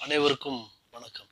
அனைவருக்கும் வணக்கம்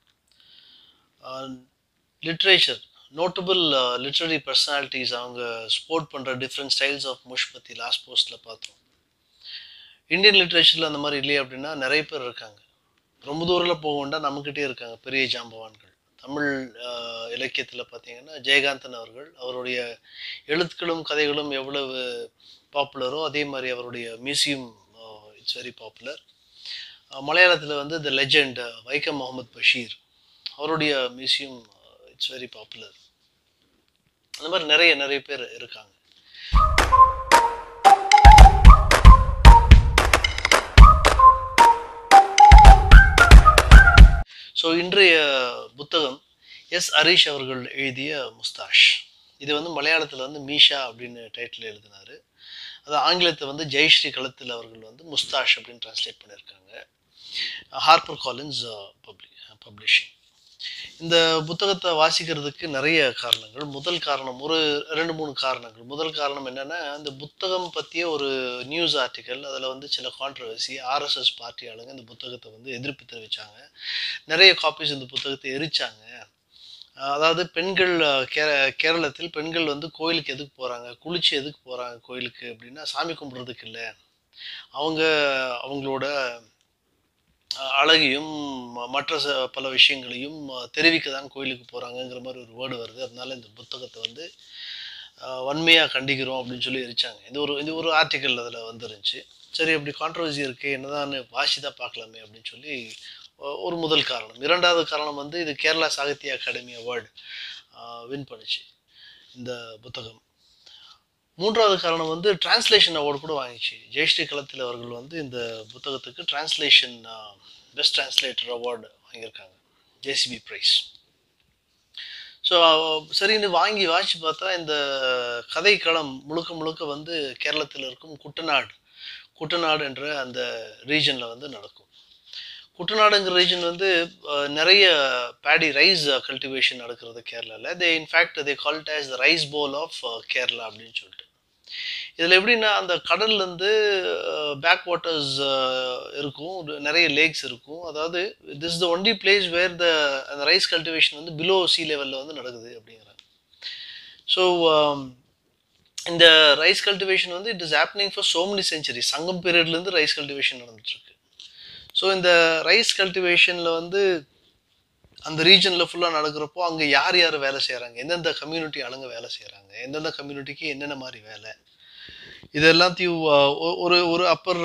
literature notable literary personalities அவங்க ஸ்போர்ட் பண்ணுற டிஃப்ரெண்ட் ஸ்டைல்ஸ் ஆஃப் முஷ் பற்றி லாஸ்ட் போஸ்ட்டில் பார்த்தோம் இந்தியன் லிட்ரேச்சரில் அந்த மாதிரி இல்லையே அப்படின்னா நிறைய பேர் இருக்காங்க ரொம்ப தூரில் போக வேண்டாம் நம்மக்கிட்டே இருக்காங்க பெரிய ஜாம்பவான்கள் தமிழ் இலக்கியத்தில் பார்த்தீங்கன்னா ஜெயகாந்தன் அவர்கள் அவருடைய எழுத்துக்களும் கதைகளும் எவ்வளவு பாப்புலரோ அதே மாதிரி அவருடைய மியூசியம் இட்ஸ் வெரி பாப்புலர் மலையாளத்தில் வந்து த லெஜெண்ட் வைக்கம் முகமது பஷீர் அவருடைய மியூசியம் இட்ஸ் வெரி பாப்புலர் அந்த மாதிரி நிறைய நிறைய பேர் இருக்காங்க ஸோ இன்றைய புத்தகம் எஸ் ஹரீஷ் அவர்கள் எழுதிய முஸ்தாஷ் இது வந்து மலையாளத்தில் வந்து மீஷா அப்படின்னு டைட்டில் எழுதினார் அது ஆங்கிலத்தை வந்து ஜெயஸ்ரீ களத்தில் அவர்கள் வந்து முஸ்தாஷ் அப்படின்னு டிரான்ஸ்லேட் பண்ணியிருக்காங்க ஹார்பர் காலின்ஸ் பப்ளி பப்ளிஷிங் இந்த புத்தகத்தை வாசிக்கிறதுக்கு நிறைய காரணங்கள் முதல் காரணம் ஒரு ரெண்டு மூணு காரணங்கள் முதல் காரணம் என்னென்னா இந்த புத்தகம் பற்றிய ஒரு நியூஸ் ஆர்டிக்கல் அதில் வந்து சில கான்ட்ரவர்சி ஆர்எஸ்எஸ் பார்ட்டி ஆளுங்க இந்த புத்தகத்தை வந்து எதிர்ப்பு தெரிவித்தாங்க நிறைய காப்பீஸ் இந்த புத்தகத்தை எரிச்சாங்க அதாவது பெண்கள் கே கேரளத்தில் பெண்கள் வந்து கோயிலுக்கு எதுக்கு போகிறாங்க குளிச்சு எதுக்கு போகிறாங்க கோயிலுக்கு அப்படின்னா சாமி கும்பிட்றதுக்கு இல்லை அவங்க அவங்களோட அழகையும் மற்ற பல விஷயங்களையும் தெரிவிக்க தான் கோயிலுக்கு போகிறாங்கங்கிற மாதிரி ஒரு வேர்டு வருது அதனால இந்த புத்தகத்தை வந்து வன்மையாக கண்டிக்கிறோம் அப்படின்னு சொல்லி எரிச்சாங்க இது ஒரு இது ஒரு ஆர்டிக்கல் அதில் வந்துருந்துச்சு சரி அப்படி கான்ட்ரவர்சி இருக்குது என்னதான் வாசி தான் பார்க்கலாமே அப்படின்னு சொல்லி ஒரு முதல் காரணம் இரண்டாவது காரணம் வந்து இது கேரளா சாகித்ய அகாடமி அவார்டு வின் பண்ணுச்சு இந்த புத்தகம் மூன்றாவது காரணம் வந்து டிரான்ஸ்லேஷன் அவார்டு கூட வாங்கிச்சு ஜெயஸ்ரீ களத்தில் அவர்கள் வந்து இந்த புத்தகத்துக்கு டிரான்ஸ்லேஷன் பெஸ்ட் டிரான்ஸ்லேட்டர் அவார்டு வாங்கியிருக்காங்க ஜேசிபி ப்ரைஸ் ஸோ சரின்னு வாங்கி வாசித்து பார்த்தா இந்த கதைக்களம் முழுக்க முழுக்க வந்து கேரளத்தில் இருக்கும் குட்டநாடு குட்டநாடு என்ற அந்த ரீஜனில் வந்து நடக்கும் குட்டநாடுங்கிற ரீஜன் வந்து நிறைய பேடி ரைஸ் கல்டிவேஷன் நடக்கிறது கேரளாவில் they in fact they called as the rice bowl of Kerala அப்படின்னு சொல்லிட்டு இதில் எப்படின்னா அந்த கடல்லேருந்து பேக் வாட்டர்ஸ் இருக்கும் நிறைய லேக்ஸ் இருக்கும் அதாவது this the only place where the அந்த ரைஸ் கல்டிவேஷன் வந்து பிலோ சி லெவலில் வந்து நடக்குது அப்படிங்கிறாங்க ஸோ இந்த ரைஸ் கல்டிவேஷன் வந்து it is happening for so many century Sangam பீரியட்லேருந்து ரைஸ் கல்டிவேஷன் நடந்துட்டுருக்கு ஸோ இந்த ரைஸ் கல்டிவேஷனில் வந்து அந்த ரீஜனில் ஃபுல்லாக நடக்கிறப்போ அங்கே யார் யார் வேலை செய்கிறாங்க எந்தெந்த கம்யூனிட்டி ஆளுங்க வேலை செய்கிறாங்க எந்தெந்த கம்யூனிட்டிக்கு என்னென்ன மாதிரி வேலை இது எல்லாத்தையும் ஒரு ஒரு அப்பர்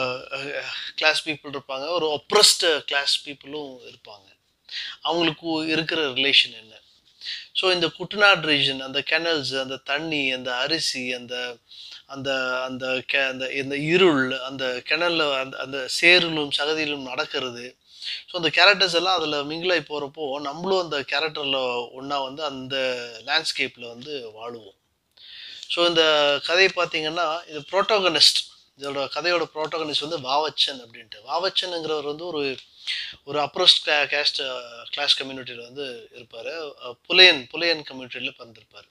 கிளாஸ் பீப்புள் இருப்பாங்க ஒரு ஒப்ரஸ்ட் கிளாஸ் பீப்புளும் இருப்பாங்க அவங்களுக்கு இருக்கிற ரிலேஷன் என்ன ஸோ இந்த குட்டநாடு ரீஜன் அந்த கெனல்ஸ் அந்த தண்ணி அந்த அரிசி அந்த அந்த அந்த கெ அந்த இந்த இருள் அந்த கிணல்ல அந்த அந்த சேருலும் சகதியிலும் நடக்கிறது ஸோ அந்த கேரக்டர்ஸ் எல்லாம் அதில் மிங்கிளாகி போகிறப்போ நம்மளும் அந்த கேரக்டரில் ஒன்றா வந்து அந்த லேண்ட்ஸ்கேப்பில் வந்து வாழுவோம் ஸோ இந்த கதை பார்த்தீங்கன்னா இது ப்ரோட்டோகனிஸ்ட் இதோட கதையோட ப்ரோட்டோகனிஸ்ட் வந்து வாவச்சன் அப்படின்ட்டு வாவச்சனுங்கிறவர் வந்து ஒரு ஒரு அப்ரோஸ்ட் கிளா கேஸ்ட் கிளாஸ் கம்யூனிட்டியில் வந்து இருப்பார் புலையன் புலையன் கம்யூனிட்டியில் பிறந்திருப்பார்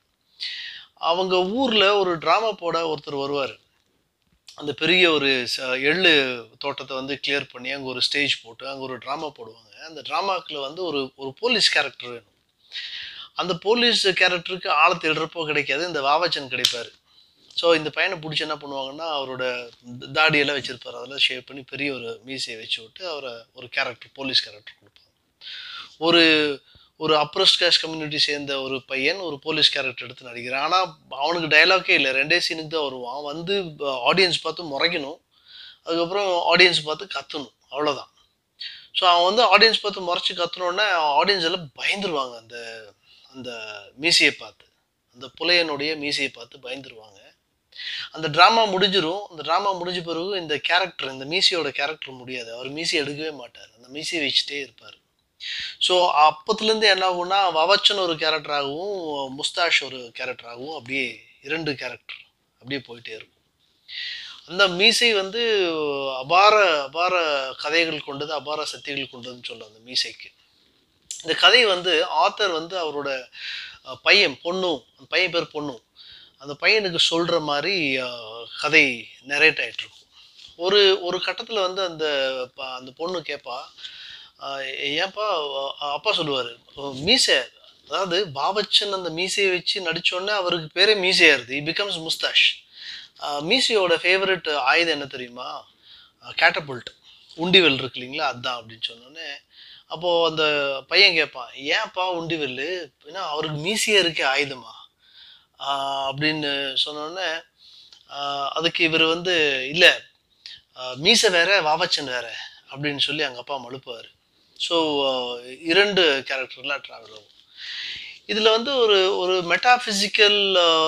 அவங்க ஊரில் ஒரு ட்ராமா போட ஒருத்தர் வருவார் அந்த பெரிய ஒரு எள்ளு தோட்டத்தை வந்து கிளியர் பண்ணி அங்கே ஒரு ஸ்டேஜ் போட்டு அங்கே ஒரு ட்ராமா போடுவாங்க அந்த ட்ராமாக்கில் வந்து ஒரு ஒரு போலீஸ் கேரக்டர் வேணும் அந்த போலீஸ் கேரக்டருக்கு ஆளை தேடுறப்போ கிடைக்காது இந்த வாவச்சன் கிடைப்பார் ஸோ இந்த பையனை பிடிச்சி என்ன பண்ணுவாங்கன்னா அவரோட தாடியெல்லாம் வச்சுருப்பார் அதெல்லாம் ஷேவ் பண்ணி பெரிய ஒரு மீசையை வச்சு விட்டு அவரை ஒரு கேரக்டர் போலீஸ் கேரக்டர் கொடுப்பாங்க ஒரு ஒரு அப்ரோஸ்ட் கேஸ்ட் கம்யூனிட்டி சேர்ந்த ஒரு பையன் ஒரு போலீஸ் கேரக்டர் எடுத்து நடிக்கிறான் ஆனால் அவனுக்கு டைலாக்கே இல்லை ரெண்டே சீனுக்கு தான் வருவான் வந்து ஆடியன்ஸ் பார்த்து முறைக்கணும் அதுக்கப்புறம் ஆடியன்ஸ் பார்த்து கத்தணும் அவ்வளோதான் ஸோ அவன் வந்து ஆடியன்ஸ் பார்த்து முறைச்சி கத்தணுன்னா ஆடியன்ஸ் எல்லாம் பயந்துருவாங்க அந்த அந்த மீசையை பார்த்து அந்த புலையனுடைய மீசையை பார்த்து பயந்துருவாங்க அந்த ட்ராமா முடிஞ்சிடும் அந்த ட்ராமா முடிஞ்ச பிறகு இந்த கேரக்டர் இந்த மீசியோட கேரக்டர் முடியாது அவர் மீசி எடுக்கவே மாட்டார் அந்த மீசியை வச்சுட்டே இருப்பார் ஸோ அப்பத்துலேருந்து என்ன ஆகும்னா வவச்சன் ஒரு கேரக்டராகவும் முஸ்தாஷ் ஒரு கேரக்டராகவும் அப்படியே இரண்டு கேரக்டர் அப்படியே போயிட்டே இருக்கும் அந்த மீசை வந்து அபார அபார கதைகள் கொண்டது அபார சக்திகள் கொண்டதுன்னு சொல்லும் அந்த மீசைக்கு இந்த கதை வந்து ஆத்தர் வந்து அவரோட பையன் பொண்ணும் அந்த பையன் பேர் பொண்ணும் அந்த பையனுக்கு சொல்கிற மாதிரி கதை நரேட் ஆகிட்டுருக்கும் ஒரு ஒரு கட்டத்தில் வந்து அந்த ப- அந்த பொண்ணு கேட்பா ஆஹ் ஏன்ப்பா அஹ் அப்பா சொல்லுவார் மீசை அதாவது பாபச்சன் அந்த மீசையை வச்சு நடிச்சோடனே அவருக்கு பேரே மீசையாயிருது இ பிகம்ஸ் முஸ்தாஷ் மீசையோட ஃபேவரட் ஆயுதம் என்ன தெரியுமா கேட்டபுல்ட் உண்டிவெல் இருக்கு இல்லைங்களா அதான் அப்படின்னு சொன்னோடனே அப்போது அந்த பையன் கேட்பான் ஏன்ப்பா உண்டிவெல் ஏன்னா அவருக்கு மீசையே இருக்கே ஆயுதமா ஆஹ் அப்படின்னு சொன்னோடனே ஆஹ் அதுக்கு இவர் வந்து இல்லை மீசை வேற வாவச்சன் வேற அப்படின்னு சொல்லி அவங்க அப்பா மழுப்புவார் ஸோ இரண்டு கேரக்டர்லாம் ட்ராவல் ஆகும் இதில் வந்து ஒரு ஒரு மெட்டாஃபிசிக்கல்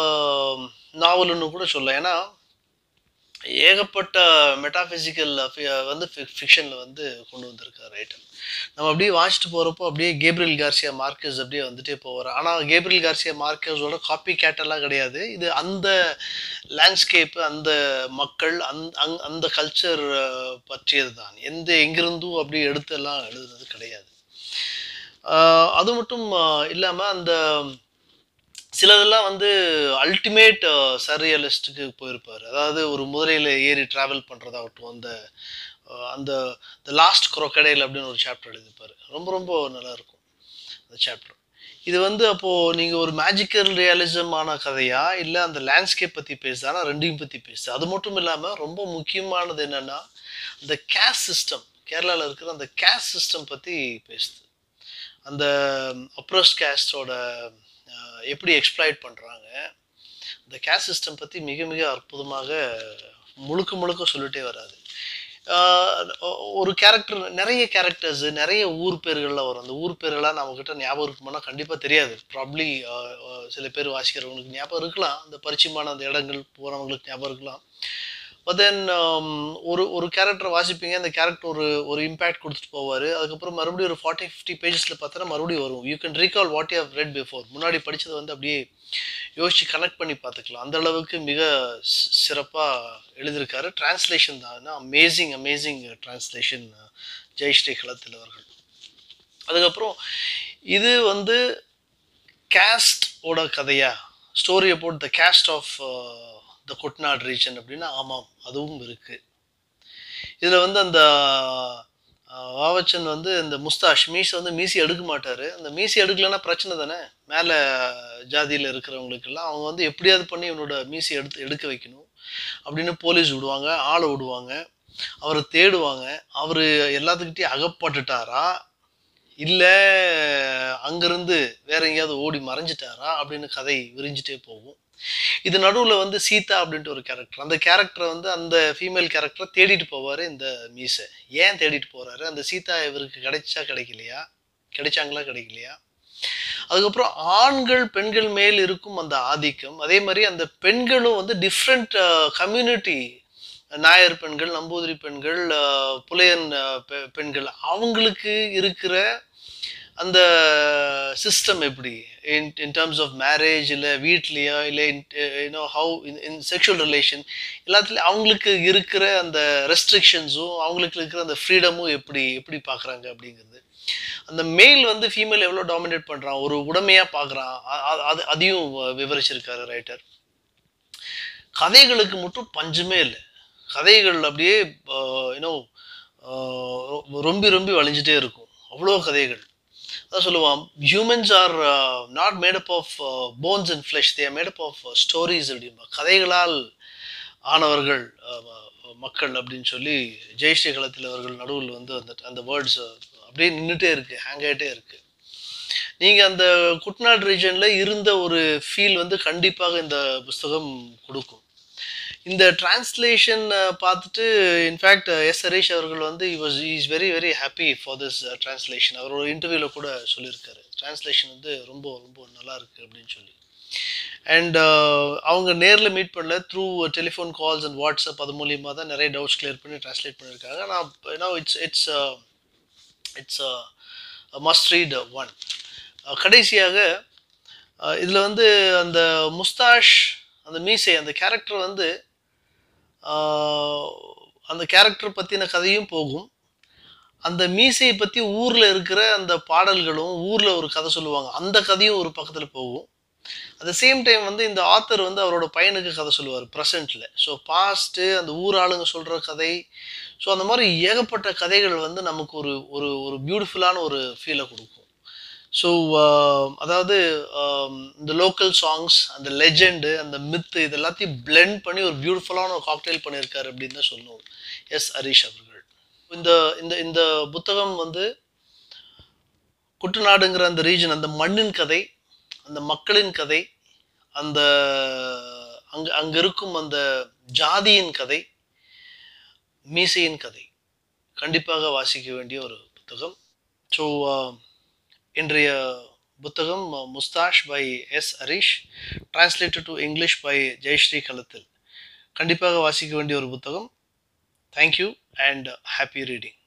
நாவல்னு கூட சொல்லலாம் ஏன்னா ஏகப்பட்ட மெட்டாஃபிசிக்கல் வந்து ஃபிக்ஷனில் வந்து கொண்டு வந்திருக்கார் ரைட்டர் நம்ம அப்படியே வாசிட்டு போகிறப்போ அப்படியே கேப்ரியல் கார்சியா மார்க்கஸ் அப்படியே வந்துட்டே போவார் ஆனால் கேப்ரியல் கார்சியா மார்க்கஸோட காப்பி கேட்டெல்லாம் கிடையாது இது அந்த லேண்ட்ஸ்கேப்பு அந்த மக்கள் அந் அங் அந்த கல்ச்சர் பற்றியது தான் எந்த எங்கிருந்தும் அப்படியே எடுத்தெல்லாம் எழுதுனது கிடையாது ஆஹ் அது மட்டும் இல்லாமல் அந்த சிலதெல்லாம் வந்து அல்டிமேட் சர்ரியலிஸ்ட்டுக்கு போயிருப்பார் அதாவது ஒரு முதலையில் ஏறி ட்ராவல் பண்ணுறதாகட்டும் அந்த அஹ், அந்த த லாஸ்ட் crocodile அப்படின்னு ஒரு சாப்டர் எழுதிப்பார் ரொம்ப ரொம்ப நல்லா இருக்கும் அந்த சாப்டர் இது வந்து அப்போது நீங்கள் ஒரு மேஜிக்கல் ரியலிசமான கதையா இல்லை அந்த லேண்ட்ஸ்கேப் பற்றி பேசுதானா ரெண்டையும் பற்றி பேசுது அது மட்டும் இல்லாமல் ரொம்ப முக்கியமானது என்னென்னா அந்த கேஸ் சிஸ்டம் கேரளாவில் இருக்கிற அந்த கேஸ் சிஸ்டம் பற்றி பேசுது அந்த அப்ரோஸ்ட் கேஸ்டோட எப்படி எக்ஸ்ப்ளாய்ட் பண்ணுறாங்க அந்த கேஸ் சிஸ்டம் பற்றி மிக மிக அற்புதமாக முழுக்க முழுக்க சொல்லிட்டே வராது ஆஹ் ஒரு கேரக்டர் நிறைய கேரக்டர்ஸ் நிறைய ஊர் பேர்கள்லாம் வரும் அந்த ஊர் பேர்கள்லாம் நம்மக்கிட்ட ஞாபகம் இருக்குமானா கண்டிப்பாக தெரியாது ப்ராப்ளி சில பேர் வாசிக்கிறவங்களுக்கு ஞாபகம் இருக்கலாம் அந்த பரிச்சயமான அந்த இடங்கள் போகிறவங்களுக்கு ஞாபகம் இருக்கலாம் பட் தென் ஒரு ஒரு கேரக்டர் வாசிப்பீங்க அந்த கேரக்டர் ஒரு ஒரு இம்பேக்ட் கொடுத்துட்டு போவார் அதுக்கப்புறம் மறுபடியும் ஒரு ஃபார்ட்டி ஃபிஃப்டி பேஜஸில் பார்த்தோன்னா மறுபடியும் வரும் you can recall what you read before முன்னாடி படித்ததை வந்து அப்படியே யோசிச்சு கனெக்ட் பண்ணி பார்த்துக்கலாம் அந்த அளவுக்கு மிக சிறப்பாக எழுதியிருக்காரு டிரான்ஸ்லேஷன் தான் அமேசிங் அமேசிங் டிரான்ஸ்லேஷன் ஜெயஸ்ரீ களத்தில் அவர்கள் அதுக்கப்புறம் இது வந்து கேஸ்ட் ஓட கதையா story about the caste of the Kuttanad region அப்படின்னா ஆமாம் அதுவும் இருக்கு இதில் வந்து அந்த அஹ், வாவச்சன் வந்து இந்த முஸ்தாஷ் மீஸ் வந்து மீசி எடுக்க மாட்டார் அந்த மீசி எடுக்கலைன்னா பிரச்சனை தானே மேலே ஜாதியில் இருக்கிறவங்களுக்கெல்லாம் அவங்க வந்து எப்படியாவது பண்ணி இவனோட மீசி எடுத்து எடுக்க வைக்கணும் அப்படின்னு போலீஸ் விடுவாங்க ஆளை விடுவாங்க அவரை தேடுவாங்க அவர் எல்லாத்துக்கிட்டையும் அகப்பட்டுட்டாரா இல்லை அங்கேருந்து வேற எங்கேயாவது ஓடி மறைஞ்சிட்டாரா அப்படின்னு கதை விரிஞ்சிட்டே போகும் இது நடுவில் வந்து சீதா அப்படின்ட்டு ஒரு கேரக்டர் அந்த கேரக்டரை வந்து அந்த ஃபீமேல் கேரக்டரை தேடிட்டு போவார் இந்த மீசை ஏன் தேடிட்டு போகிறாரு அந்த சீதா இவருக்கு கிடைச்சா கிடைக்கலையா கிடைச்சாங்களா கிடைக்கலையா அதுக்கப்புறம் ஆண்கள் பெண்கள் மேல் இருக்கும் அந்த ஆதிக்கம் அதே மாதிரி அந்த பெண்களும் வந்து டிஃப்ரெண்ட் கம்யூனிட்டி நாயர் பெண்கள் நம்பூதிரி பெண்கள் அஹ், புலையன் அஹ், பெ- பெண்கள் அவங்களுக்கு இருக்கிற அந்த சிஸ்டம் எப்படி in in terms of marriage இல்லை வீட்லேயா இல்லை you know how in sexual relation எல்லாத்துலேயும் அவங்களுக்கு இருக்கிற அந்த ரெஸ்ட்ரிக்ஷன்ஸும் அவங்களுக்கு இருக்கிற அந்த ஃப்ரீடமும் எப்படி எப்படி பார்க்குறாங்க அப்படிங்கிறது அந்த மேல் வந்து ஃபீமேல் எவ்வளோ டாமினேட் பண்ணுறான் ஒரு உடமையாக பார்க்குறான் அது அதையும் விவரிச்சிருக்காரு ரைட்டர் கதைகளுக்கு மட்டும் பஞ்சமே இல்லை கதைகள் அப்படியே யூனோ ரொம்ப ரொம்ப வளைஞ்சிட்டே இருக்கும் அவ்வளோ கதைகள் அதான் சொல்லுவான் humans are not made up of bones and flesh they made up of stories அப்படிம்பா கதைகளால் ஆனவர்கள் அஹ், மக்கள் அப்படின்னு சொல்லி ஜெயஸ்ரீ களத்தில் அவர்கள் நடுவில் வந்து அந்த அந்த வேர்ட்ஸ் அப்படியே நின்றுட்டே இருக்கு ஹேங் ஆகிட்டே இருக்கு நீங்கள் அந்த குட்நாட் ரீஜனில் இருந்த ஒரு ஃபீல் வந்து கண்டிப்பாக இந்த புஸ்தகம் கொடுக்கும் இந்த டிரான்ஸ்லேஷன் பார்த்துட்டு இன்ஃபேக்ட் எஸ் ஹரீஷ் அவர்கள் வந்து was is very very happy for this translation அவரோட இன்டர்வியூவில் கூட சொல்லியிருக்காரு டிரான்ஸ்லேஷன் வந்து ரொம்ப ரொம்ப நல்லா இருக்கு அப்படின்னு சொல்லி அண்ட் அவங்க நேரில் மீட் பண்ணல through telephone calls and WhatsApp அது மூலியமாக தான் நிறைய டவுட்ஸ் கிளியர் பண்ணி ட்ரான்ஸ்லேட் பண்ணியிருக்காங்க நான் ஏன்னா it's it's it's must read one கடைசியாக இதில் வந்து அந்த முஸ்தாஷ் அந்த மீசை அந்த கேரக்டர் வந்து ஆஹ், அந்த கேரக்டர் பற்றின கதையும் போகும் அந்த மீசையை பற்றி ஊரில் இருக்கிற அந்த பாடல்களும் ஊரில் ஒரு கதை சொல்லுவாங்க அந்த கதையும் ஒரு பக்கத்தில் போகும் அட் த சேம் டைம் வந்து இந்த ஆத்தர் வந்து அவரோட பையனுக்கு கதை சொல்லுவார் ப்ரெசண்ட்டில் ஸோ பாஸ்ட்டு அந்த ஊர் ஆளுங்க சொல்கிற கதை ஸோ அந்த மாதிரி ஏகப்பட்ட கதைகள் வந்து நமக்கு ஒரு ஒரு ஒரு பியூட்டிஃபுல்லான ஒரு ஃபீலை கொடுக்கும் ஸோ அதாவது ஆம், இந்த லோக்கல் சாங்ஸ் அந்த லெஜெண்டு அந்த மித்து இது எல்லாத்தையும் blend பண்ணி ஒரு பியூட்டிஃபுல்லான ஒரு காக்டெயில் பண்ணியிருக்காரு அப்படின்னு தான் சொல்லணும் எஸ் ஹரிஷ் அவர்கள் இந்த இந்த இந்த புத்தகம் வந்து குட்டநாடுங்கிற அந்த ரீஜன் அந்த மண்ணின் கதை அந்த மக்களின் கதை அந்த அங்க அங்க இருக்கும் அந்த ஜாதியின் கதை மீசையின் கதை கண்டிப்பாக வாசிக்க வேண்டிய ஒரு புத்தகம் ஸோ இன்றைய புத்தகம் moustache by S Harish translated to English by Jayasree கலத்தில் கண்டிப்பாக வாசிக்க வேண்டிய ஒரு புத்தகம் தேங்க்யூ அண்ட் ஹாப்பி ரீடிங்